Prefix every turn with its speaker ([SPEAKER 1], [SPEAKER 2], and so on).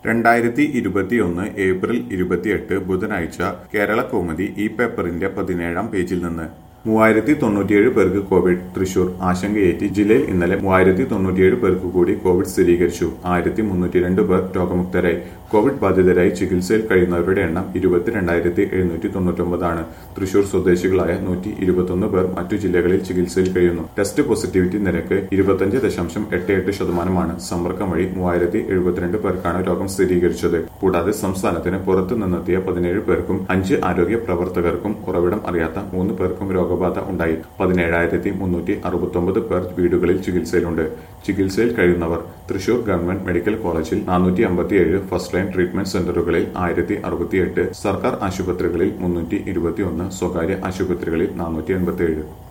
[SPEAKER 1] രണ്ടായിരത്തി ഇരുപത്തിയൊന്ന് ഏപ്രിൽ ഇരുപത്തിയെട്ട് ബുധനാഴ്ച കേരള കൗമുദി ഈ പേപ്പറിന്റെ പതിനേഴാം പേജിൽ നിന്ന് മൂവായിരത്തി തൊണ്ണൂറ്റിയേഴ് പേർക്ക് കോവിഡ് തൃശൂർ ആശങ്കയേറ്റി ജില്ലയിൽ ഇന്നലെ മൂവായിരത്തി തൊണ്ണൂറ്റിയേഴ് പേർക്ക് കൂടി കോവിഡ് സ്ഥിരീകരിച്ചു ആയിരത്തി മുന്നൂറ്റി രണ്ട് പേർ രോഗമുക്തരായി കോവിഡ് ബാധിതരായി ചികിത്സയിൽ കഴിയുന്നവരുടെ എണ്ണം ഇരുപത്തിരണ്ടായിരത്തി എഴുന്നൂറ്റി തൊണ്ണൂറ്റൊമ്പതാണ് തൃശൂർ സ്വദേശികളായ നൂറ്റി ഇരുപത്തൊന്ന് പേർ മറ്റു ജില്ലകളിൽ ചികിത്സയിൽ കഴിയുന്നു ടെസ്റ്റ് പോസിറ്റിവിറ്റി നിരക്ക് ഇരുപത്തഞ്ച് ദശാംശം എട്ട് എട്ട് ശതമാനമാണ് സമ്പർക്കം വഴി മൂവായിരത്തി എഴുപത്തിരണ്ട് പേർക്കാണ് രോഗം സ്ഥിരീകരിച്ചത് കൂടാതെ സംസ്ഥാനത്തിന് പുറത്തു നിന്നെത്തിയ പതിനേഴ് പേർക്കും അഞ്ച് ആരോഗ്യ പ്രവർത്തകർക്കും ഉറവിടം അറിയാത്ത മൂന്ന് പേർക്കും രോഗബാധ ഉണ്ടായി പതിനേഴായിരത്തി മുന്നൂറ്റി അറുപത്തൊമ്പത് പേർ വീടുകളിൽ ചികിത്സയിലുണ്ട് ചികിത്സയിൽ കഴിയുന്നവർ തൃശൂർ ഗവൺമെന്റ് മെഡിക്കൽ കോളേജിൽ നാനൂറ്റി അമ്പത്തിയേഴ് ഫസ്റ്റ് ലൈൻ ട്രീറ്റ്മെന്റ് സെന്ററുകളിൽ ആയിരത്തി അറുപത്തിയെട്ട് സർക്കാർ ആശുപത്രികളിൽ മുന്നൂറ്റി ഇരുപത്തിയൊന്ന് സ്വകാര്യ ആശുപത്രികളിൽ നാനൂറ്റി എൺപത്തിയേഴ്